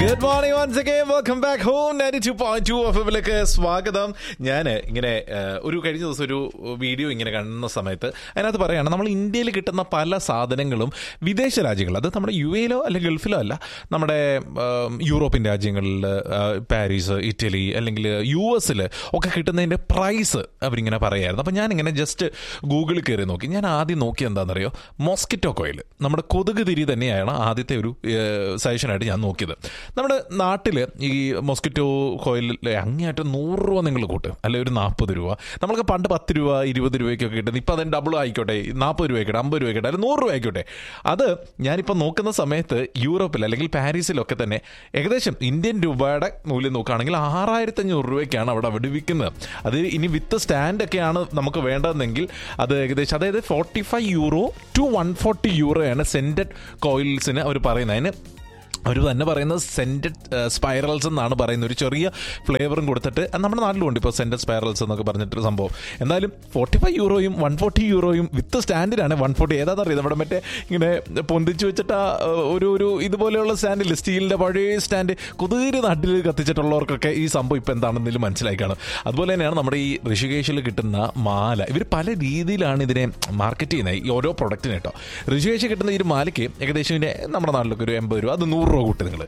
good morning once again welcome back home ninety two point two എഫിലേക്ക് സ്വാഗതം ഞാൻ ഇങ്ങനെ ഏഹ്, ഒരു കഴിഞ്ഞ ദിവസം ഒരു വീഡിയോ ഇങ്ങനെ കാണുന്ന സമയത്ത് അതിനകത്ത് പറയുകയാണ് നമ്മൾ ഇന്ത്യയിൽ കിട്ടുന്ന പല സാധനങ്ങളും വിദേശ രാജ്യങ്ങൾ അത് നമ്മുടെ യു എയിലോ അല്ലെങ്കിൽ ഗൾഫിലോ അല്ല നമ്മുടെ ഏം, യൂറോപ്യൻ രാജ്യങ്ങളിൽ ഏഹ്, പാരീസ് ഇറ്റലി അല്ലെങ്കിൽ യു എസിൽ ഒക്കെ കിട്ടുന്നതിൻ്റെ പ്രൈസ് അവരിങ്ങനെ പറയായിരുന്നു അപ്പം ഞാനിങ്ങനെ ജസ്റ്റ് ഗൂഗിളിൽ കയറി നോക്കി ഞാൻ ആദ്യം നോക്കി എന്താണെന്നറിയോ മോസ്കിറ്റോ കോയിൽ നമ്മുടെ കൊതുക് തിരി തന്നെയാണ് ആദ്യത്തെ ഒരു സജഷനായിട്ട് ഞാൻ നോക്കിയത് നമ്മുടെ നാട്ടിൽ ഈ മോസ്കിറ്റോ കോയിലിൽ അങ്ങേയറ്റം നൂറ് രൂപ നിങ്ങൾ കൂട്ടും അല്ലെ ഒരു നാൽപ്പത് രൂപ നമ്മൾക്ക് പണ്ട് പത്ത് രൂപ ഇരുപത് രൂപയ്ക്കൊക്കെ കിട്ടുന്നത് ഇപ്പം അതിന് ഡബിൾ ആയിക്കോട്ടെ നാൽപ്പത് രൂപ ആയിക്കോട്ടെ അമ്പത് രൂപ ആയിക്കോട്ടെ അല്ലെങ്കിൽ നൂറ് രൂപ ആയിക്കോട്ടെ അത് ഞാനിപ്പോൾ നോക്കുന്ന സമയത്ത് യൂറോപ്പിൽ അല്ലെങ്കിൽ പാരീസിലൊക്കെ തന്നെ ഏകദേശം ഇന്ത്യൻ രൂപയുടെ മൂല്യം നോക്കുകയാണെങ്കിൽ ആറായിരത്തി അഞ്ഞൂറ് രൂപയ്ക്കാണ് അവിടെ അവിടെ വിൽക്കുന്നത് അത് ഇനി വിത്ത് സ്റ്റാൻഡൊക്കെയാണ് നമുക്ക് വേണ്ടതെങ്കിൽ അത് ഏകദേശം അതായത് forty five euro to one forty യൂറോയാണ് സെൻറ്റഡ് കോയിൽസിന് അവർ പറയുന്നത് അതിന് അവർ തന്നെ പറയുന്നത് സെൻറ്റഡ് സ്പൈറൽസ് എന്നാണ് പറയുന്നത് ഒരു ചെറിയ ഫ്ലേവറും കൊടുത്തിട്ട് അത് നമ്മുടെ നാട്ടിലുണ്ട് ഇപ്പോൾ സെൻറ്റഡ് സ്പൈറൽസ് എന്നൊക്കെ പറഞ്ഞിട്ടൊരു സംഭവം എന്നാലും ഫോർട്ടി ഫൈവ് യൂറോയും വൺ ഫോർട്ടി യൂറോയും വിത്ത് സ്റ്റാൻഡിലാണ് വൺ ഫോർട്ടി ഏതാണെന്ന് അറിയാം നമ്മുടെ മറ്റേ ഇങ്ങനെ പൊന്തിച്ച് വെച്ചിട്ട് ആ, ഒരു ഒരു ഇതുപോലെയുള്ള സ്റ്റാൻഡിൽ സ്റ്റീലിൻ്റെ പഴയ സ്റ്റാൻഡ് കുതിരി നാട്ടിൽ കത്തിച്ചിട്ടുള്ളവർക്കൊക്കെ ഈ സംഭവം ഇപ്പോൾ എന്താണെന്നതിൽ മനസ്സിലായി കാണും അതുപോലെ തന്നെയാണ് നമ്മുടെ ഈ ഋഷികേശിൽ കിട്ടുന്ന മാല ഇവർ പല രീതിയിലാണ് ഇതിനെ മാർക്കറ്റ് ചെയ്യുന്നത് ഈ ഓരോ പ്രൊഡക്റ്റിന് കേട്ടോ ഋഷികേശ് കിട്ടുന്ന ഈ ഒരു മാലയ്ക്ക് ഏകദേശം ഇതിൻ്റെ നമ്മുടെ നാട്ടിലൊക്കെ ഒരു എൺപത് രൂപ അത് നൂറ് രൂപ കൂട്ടി നിങ്ങൾ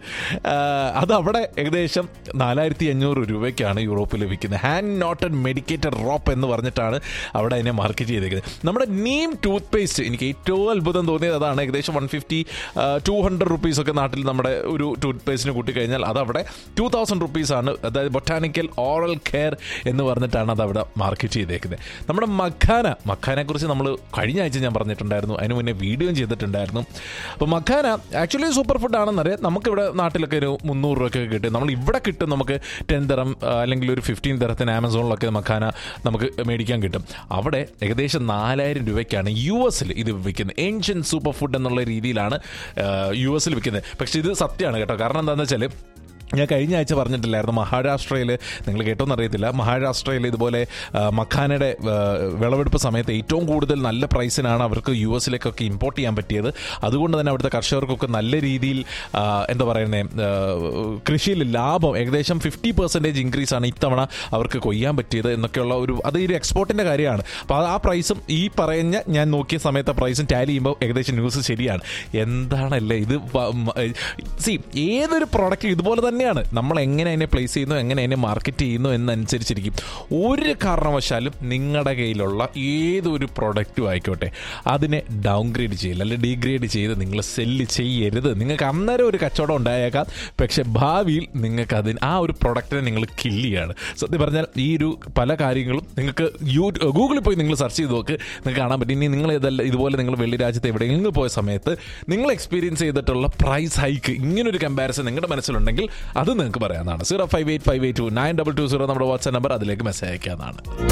അത് അവിടെ ഏകദേശം നാലായിരത്തി അഞ്ഞൂറ് രൂപയ്ക്കാണ് യൂറോപ്പിൽ ലഭിക്കുന്നത് ഹാൻഡ് നോട്ടഡ് മെഡിക്കേറ്റഡ് റോപ്പ് എന്ന് പറഞ്ഞിട്ടാണ് അവിടെ അതിനെ മാർക്കറ്റ് ചെയ്തേക്കുന്നത് നമ്മുടെ നീം ടൂത്ത് പേസ്റ്റ് എനിക്ക് ഏറ്റവും അത്ഭുതം തോന്നിയത് അതാണ് ഏകദേശം one fifty to hundred rupees ഒക്കെ നാട്ടിൽ നമ്മുടെ ഒരു ടൂത്ത് പേസ്റ്റിന് കൂട്ടി കഴിഞ്ഞാൽ അത് അവിടെ ടു തൗസൻഡ് റുപ്പീസാണ് അതായത് ബൊട്ടാനിക്കൽ ഓറൽ കെയർ എന്ന് പറഞ്ഞിട്ടാണ് അത് അവിടെ മാർക്കറ്റ് ചെയ്തേക്കുന്നത് നമ്മുടെ മഖാന മഖാനെ കുറിച്ച് നമ്മൾ കഴിഞ്ഞ ആഴ്ച ഞാൻ പറഞ്ഞിട്ടുണ്ടായിരുന്നു അതിന് മുന്നേ വീഡിയോയും ചെയ്തിട്ടുണ്ടായിരുന്നു അപ്പോൾ മഖാന ആക്ച്വലി സൂപ്പർ ഫുഡ് ആണെന്നറിയാം നമുക്കിവിടെ നാട്ടിലൊക്കെ ഒരു മുന്നൂറ് രൂപയ്ക്ക് കിട്ടും നമ്മൾ ഇവിടെ കിട്ടും നമുക്ക് ടെൻ തരം അല്ലെങ്കിൽ ഒരു ഫിഫ്റ്റീൻ തരത്തിന് ആമസോണിലൊക്കെ മഖാന നമുക്ക് മേടിക്കാൻ കിട്ടും അവിടെ ഏകദേശം നാലായിരം രൂപയ്ക്കാണ് യു എസിൽ ഇത് വിൽക്കുന്നത് ഏൻഷ്യൻ സൂപ്പർ ഫുഡ് എന്നുള്ള രീതിയിലാണ് യു എസിൽ വിൽക്കുന്നത് പക്ഷേ ഇത് സത്യമാണ് കേട്ടോ കാരണം എന്താണെന്ന് വെച്ചാൽ ഞാൻ കഴിഞ്ഞ ആഴ്ച പറഞ്ഞിട്ടില്ലായിരുന്നു മഹാരാഷ്ട്രയിൽ നിങ്ങൾ കേട്ടോന്ന് അറിയത്തില്ല മഹാരാഷ്ട്രയിൽ ഇതുപോലെ ആ, മഖാനയുടെ ആ, വിളവെടുപ്പ് സമയത്ത് ഏറ്റവും കൂടുതൽ നല്ല പ്രൈസിനാണ് അവർക്ക് യു എസിലേക്കൊക്കെ ഇമ്പോർട്ട് ചെയ്യാൻ പറ്റിയത് അതുകൊണ്ട് തന്നെ അവിടുത്തെ കർഷകർക്കൊക്കെ നല്ല രീതിയിൽ ആ, എന്താ പറയുന്നത് കൃഷിയിൽ ലാഭം ഏകദേശം ഫിഫ്റ്റി പെർസെൻറ്റേജ് ഇൻക്രീസ് ആണ് ഇത്തവണ അവർക്ക് കൊയ്യാൻ പറ്റിയത് എന്നൊക്കെയുള്ള ഒരു അത് ഒരു എക്സ്പോർട്ടിൻ്റെ കാര്യമാണ് അപ്പോൾ ആ പ്രൈസും ഈ പറഞ്ഞ ഞാൻ നോക്കിയ സമയത്ത് പ്രൈസും ടാലി ചെയ്യുമ്പോൾ ഏകദേശം ന്യൂസ് ശരിയാണ് എന്താണല്ലേ ഇത് സി ഏതൊരു പ്രോഡക്റ്റ് ഇതുപോലെ തന്നെയാണ് നമ്മൾ എങ്ങനെ അതിനെ പ്ലേസ് ചെയ്യുന്നു എങ്ങനെ അതിനെ മാർക്കറ്റ് ചെയ്യുന്നു എന്നനുസരിച്ചിരിക്കും ഒരു കാരണവശാലും നിങ്ങളുടെ കയ്യിലുള്ള ഏതൊരു പ്രൊഡക്റ്റും ആയിക്കോട്ടെ അതിനെ ഡൗൺഗ്രേഡ് ചെയ്യില്ല അല്ലെങ്കിൽ ഡീഗ്രേഡ് ചെയ്ത് നിങ്ങൾ സെല്ല് ചെയ്യരുത് നിങ്ങൾക്ക് അന്നേരം ഒരു കച്ചവടം ഉണ്ടായേക്കാം പക്ഷെ ഭാവിയിൽ നിങ്ങൾക്ക് അതിന് ആ ഒരു പ്രൊഡക്റ്റിനെ നിങ്ങൾ കില്ല് ചെയ്യാണ് സത്യം പറഞ്ഞാൽ ഈ ഒരു പല കാര്യങ്ങളും നിങ്ങൾക്ക് യൂ ഗൂഗിളിൽ പോയി നിങ്ങൾ സെർച്ച് ചെയ്ത് നോക്ക് നിങ്ങൾക്ക് കാണാൻ പറ്റും ഇനി നിങ്ങൾ ഇതല്ല ഇതുപോലെ നിങ്ങൾ വെള്ളി രാജ്യത്ത് എവിടെയെങ്കിലും പോയ സമയത്ത് നിങ്ങൾ എക്സ്പീരിയൻസ് ചെയ്തിട്ടുള്ള പ്രൈസ് ഹൈക്ക് ഇങ്ങനൊരു കമ്പാരിസൺ നിങ്ങളുടെ മനസ്സിലുണ്ടെങ്കിൽ അത് നിങ്ങൾക്ക് പറയാവുന്നതാണ് zero five eight five eight two nine double two zero നമ്മുടെ വാട്സ്ആപ്പ് നമ്പർ അതിലേക്ക് മെസ്സേജ് അയക്കാവുന്നതാണ്